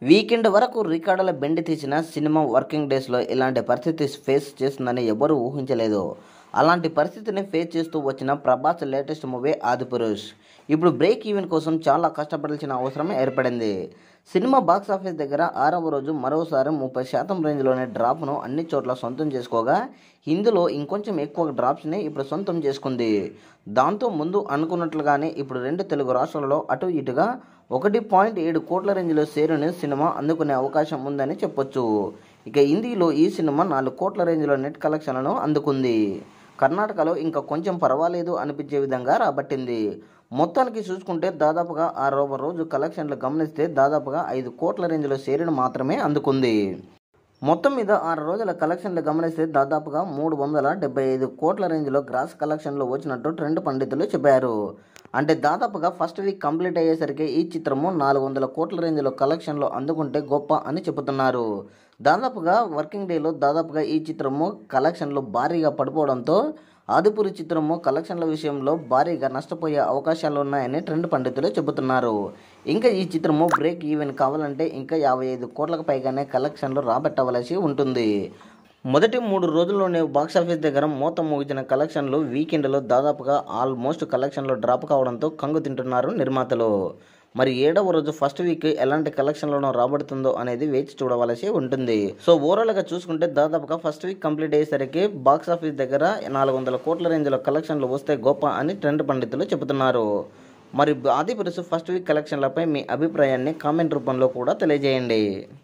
weekend వరకు రికార్డుల బెండి తీసిన సినిమా వర్కింగ్ డేస్లో ఇలాంటి పరిస్థితి ఫేస్ చేస్తుందని ఎవరూ ఊహించలేదు అలాంటి పరిస్థితిని ఫేస్ చేస్తూ వచ్చిన ప్రభాస్ లేటెస్ట్ మూవీ ఆదిపురుష్ ఇప్పుడు బ్రేక్ ఈవెన్ కోసం చాలా కష్టపడాల్సిన అవసరం ఏర్పడింది సినిమా బాక్స్ ఆఫీస్ దగ్గర ఆరవ రోజు మరోసారి ముప్పై శాతం రేంజ్లోనే డ్రాప్ను అన్ని చోట్ల సొంతం చేసుకోగా ఇందులో ఇంకొంచెం ఎక్కువ డ్రాప్స్ని ఇప్పుడు సొంతం చేసుకుంది దాంతో ముందు అనుకున్నట్లుగానే ఇప్పుడు రెండు తెలుగు రాష్ట్రాలలో అటు ఇటుగా ఒకటి పాయింట్ ఏడు కోట్ల రేంజ్లో సేరుని సినిమా అందుకునే అవకాశం ఉందని చెప్పొచ్చు ఇక హిందీలో ఈ సినిమా నాలుగు కోట్ల రేంజ్లో నెట్ కలెక్షన్లను అందుకుంది కర్ణాటకలో ఇంకా కొంచెం పర్వాలేదు అనిపించే విధంగా రాబట్టింది మొత్తానికి చూసుకుంటే దాదాపుగా ఆరవ రోజు కలెక్షన్లు గమనిస్తే దాదాపుగా ఐదు కోట్ల రేంజ్లో షేరును మాత్రమే అందుకుంది మొత్తం మీద ఆరు రోజుల కలెక్షన్లు గమనిస్తే దాదాపుగా మూడు వందల డెబ్బై ఐదు కోట్ల రేంజ్లో గ్రాస్ కలెక్షన్లు వచ్చినట్టు ట్రెండ్ పండితులు చెప్పారు అంటే దాదాపుగా ఫస్ట్ వీక్ కంప్లీట్ అయ్యేసరికి ఈ చిత్రము నాలుగు వందల కోట్ల రేంజ్లో కలెక్షన్లు అందుకుంటే గొప్ప అని చెబుతున్నారు దాదాపుగా వర్కింగ్ డేలో దాదాపుగా ఈ చిత్రము కలెక్షన్లు భారీగా పడిపోవడంతో ఆదిపురి చిత్రము కలెక్షన్ల విషయంలో భారీగా నష్టపోయే అవకాశాలు ఉన్నాయని ట్రెండ్ పండితులు చెబుతున్నారు ఇంకా ఈ చిత్రము బ్రేక్ ఈవెన్ కావాలంటే ఇంకా యాభై ఐదు కోట్లకు పైగానే కలెక్షన్లు రాబట్టవలసి ఉంటుంది మొదటి మూడు రోజుల్లోనే బాక్సాఫీస్ దగ్గర మూత ముగిసిన కలెక్షన్లు వీకెండ్లో దాదాపుగా ఆల్మోస్ట్ కలెక్షన్లు డ్రాప్ కావడంతో కంగు తింటున్నారు నిర్మాతలు మరి ఏడవ రోజు ఫస్ట్ వీక్ ఎలాంటి కలెక్షన్లను రాబడుతుందో అనేది వేచి చూడవలసి ఉంటుంది సో ఓవరాల్గా చూసుకుంటే దాదాపుగా ఫస్ట్ వీక్ కంప్లీట్ అయ్యేసరికి బాక్స్ ఆఫీస్ దగ్గర నాలుగు వందల కోట్ల రేంజ్లో కలెక్షన్లు వస్తే గొప్ప అని ట్రెండ్ పండితులు చెబుతున్నారు మరి ఆది పురుషు ఫస్ట్ వీక్ కలెక్షన్లపై మీ అభిప్రాయాన్ని కామెంట్ రూపంలో కూడా తెలియజేయండి